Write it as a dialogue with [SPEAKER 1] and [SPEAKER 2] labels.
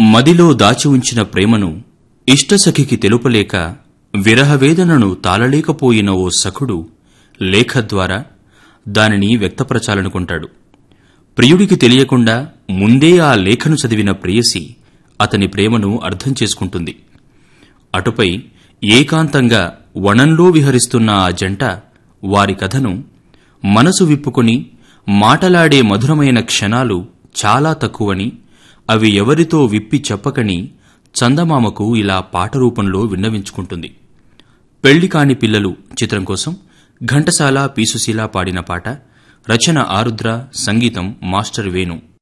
[SPEAKER 1] మదిలో దాచి ఉంచిన ప్రేమను ఇష్టసఖికి తెలుపలేక విరహవేదనను తాళలేకపోయిన ఓ సఖుడు లేఖ ద్వారా దానిని వ్యక్తపరచాలనుకుంటాడు ప్రియుడికి తెలియకుండా ముందే ఆ లేఖను చదివిన ప్రేయసి అతని ప్రేమను అర్థం చేసుకుంటుంది అటుపై ఏకాంతంగా వనంలో విహరిస్తున్న ఆ జంట వారి కథను మనసు విప్పుకొని మాటలాడే మధురమైన క్షణాలు చాలా తక్కువని అవి ఎవరితో విప్పి చెప్పకని చందమామకు ఇలా పాట రూపంలో విన్నవించుకుంటుంది పెళ్లి కాని పిల్లలు చిత్రం కోసం ఘంటసాల పీసుశీల పాడిన పాట రచన ఆరుద్ర సంగీతం మాస్టర్ వేణు